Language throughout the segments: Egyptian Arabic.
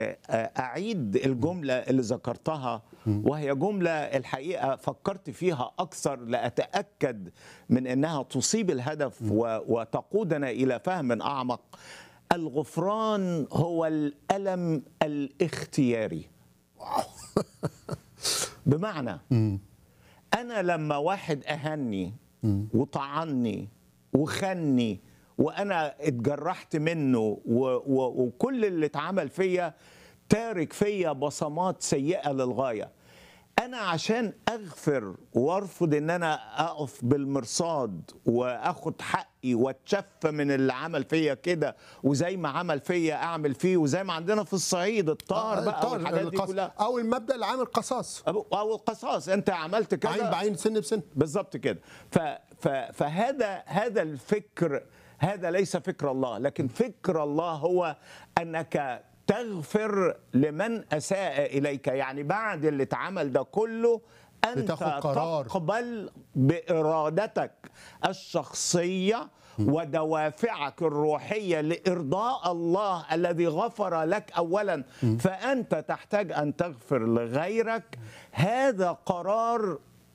أعيد الجملة اللي ذكرتها وهي جملة الحقيقة فكرت فيها أكثر لأتأكد من أنها تصيب الهدف و- وتقودنا إلى فهم أعمق الغفران هو الألم الاختياري بمعنى أنا لما واحد أهني وطعني وخني وأنا اتجرحت منه و و وكل اللي اتعمل فيا تارك فيا بصمات سيئة للغاية أنا عشان أغفر وأرفض إن أنا أقف بالمرصاد وأخد حقي وأتشفى من اللي عمل فيا كده وزي ما عمل فيا أعمل فيه وزي ما عندنا في الصعيد الطار بقى الطار، والحاجات دي القص- كلها او المبدا العام القصاص أو القصاص أنت عملت كذا عين بعين سن بسن بالظبط كده ف ف فهذا هذا الفكر هذا ليس فكر الله لكن فكر الله هو انك تغفر لمن اساء اليك يعني بعد اللي اتعمل ده كله انت بتاخد قرار. تقبل بارادتك الشخصيه ودوافعك الروحيه لارضاء الله الذي غفر لك اولا فانت تحتاج ان تغفر لغيرك هذا قرار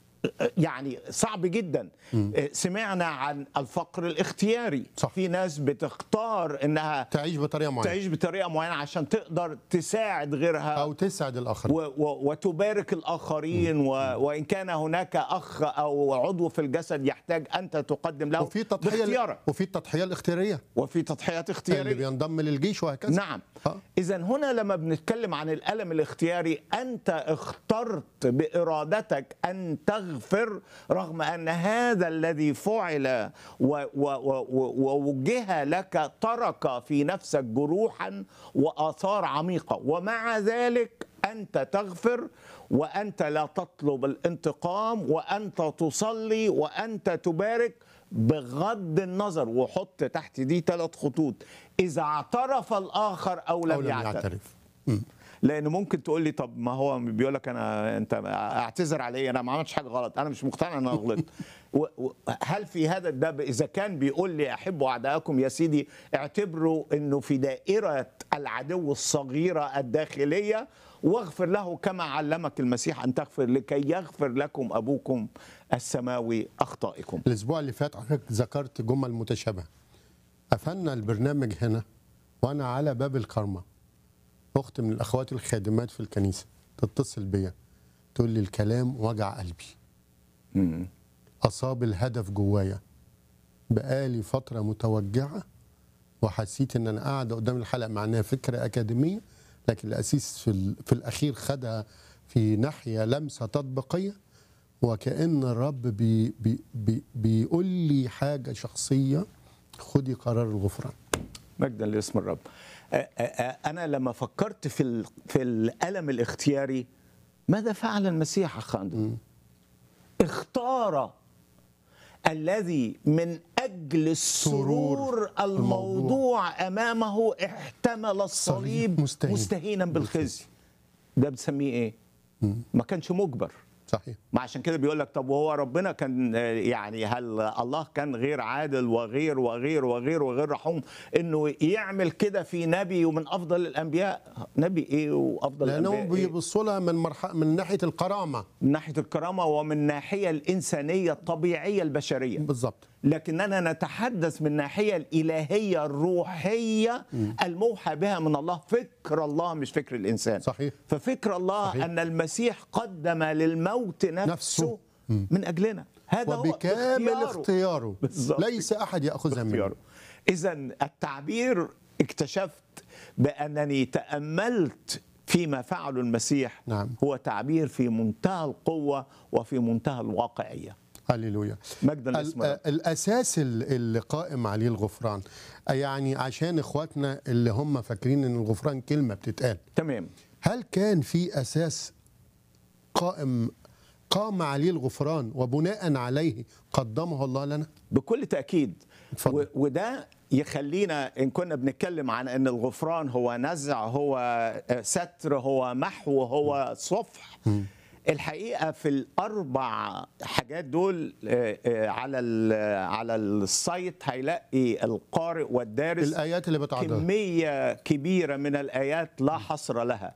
يعني صعب جدا سمعنا عن الفقر الاختياري صح. في ناس بتختار انها تعيش بطريقه معينه تعيش بطريقه معينه عشان تقدر تساعد غيرها او تسعد الاخرين و و وتبارك الاخرين و وان كان هناك اخ او عضو في الجسد يحتاج انت تقدم له وفي تضحيه باختيارك وفي التضحيه الاختياريه وفي تضحيات اللي اختياريه بينضم للجيش وهكذا نعم آه. اذا هنا لما بنتكلم عن الالم الاختياري انت اخترت بارادتك ان تغفر رغم ان هذا الذي فعل و- و- و- و- ووجه لك ترك في نفسك جروحا واثار عميقه ومع ذلك انت تغفر وانت لا تطلب الانتقام وانت تصلي وانت تبارك بغض النظر وحط تحت دي ثلاث خطوط اذا اعترف الاخر او لم, او لم يعترف, يعترف لان ممكن تقول لي طب ما هو بيقول لك انا انت اعتذر علي انا ما عملتش حاجه غلط انا مش مقتنع ان انا غلطت و- و- هل في هذا ده ب- اذا كان بيقول لي احبوا اعداءكم يا سيدي اعتبروا انه في دائره العدو الصغيره الداخليه واغفر له كما علمك المسيح ان تغفر لكي يغفر لكم ابوكم السماوي اخطائكم الاسبوع اللي فات حضرتك ذكرت جمل متشابهه قفلنا البرنامج هنا وانا على باب الكرمه اخت من الاخوات الخادمات في الكنيسه تتصل بيا تقول لي الكلام وجع قلبي اصاب الهدف جوايا بقالي فتره متوجعه وحسيت ان انا قاعده قدام الحلقه مع انها فكره اكاديميه لكن الاسيس في, ال- في الاخير خدها في ناحيه لمسه تطبيقيه وكأن الرب بي بي بي بيقول لي حاجة شخصية خدي قرار الغفران مجدا لاسم الرب أ- أ- أ- انا لما فكرت في ال- في الالم الاختياري ماذا فعل المسيح اخ أندرو؟ اختار الذي من اجل السرور الموضوع امامه احتمل الصليب مستهين. مستهينا بالخزي ده بنسميه ايه ما كانش مجبر صحيح ما عشان كده بيقول لك طب وهو ربنا كان آه، يعني هل الله كان غير عادل وغير وغير وغير وغير رحوم انه يعمل كده في نبي ومن افضل الانبياء نبي ايه وافضل لأنهم الانبياء إيه؟ بيبصوا لها من مرح... من ناحية الكرامة من ناحيه الكرامه ومن الناحيه الانسانيه الطبيعيه البشريه بالظبط لكننا نتحدث من الناحيه الالهيه الروحيه الموحى بها من الله فكر الله مش فكر الانسان صحيح. ففكر الله صحيح. ان المسيح قدم للموت نفسه, نفسه. من اجلنا هذا هو وبكامل اختياره. اختياره بالظبط. ليس أحد يأخذها منه اختياره اذا التعبير اكتشفت بانني تاملت فيما فعله المسيح نعم. هو تعبير في منتهى القوه وفي منتهى الواقعيه هللويا مجدا لاسم ال- الرب. الاساس ال- اللي قائم عليه الغفران يعني عشان اخواتنا اللي هم فاكرين ان الغفران كلمه بتتقال تمام هل كان في اساس قائم قام عليه الغفران وبناء عليه قدمه الله لنا بكل تأكيد اتفضل. و- وده يخلينا إن كنا بنتكلم عن أن الغفران هو نزع هو ستر هو محو هو صفح الحقيقه في الاربع حاجات دول آه، آه، على ال- على السايت هيلاقي القارئ والدارس الايات اللي بتعرضها كميه كبيره من الايات لا حصر لها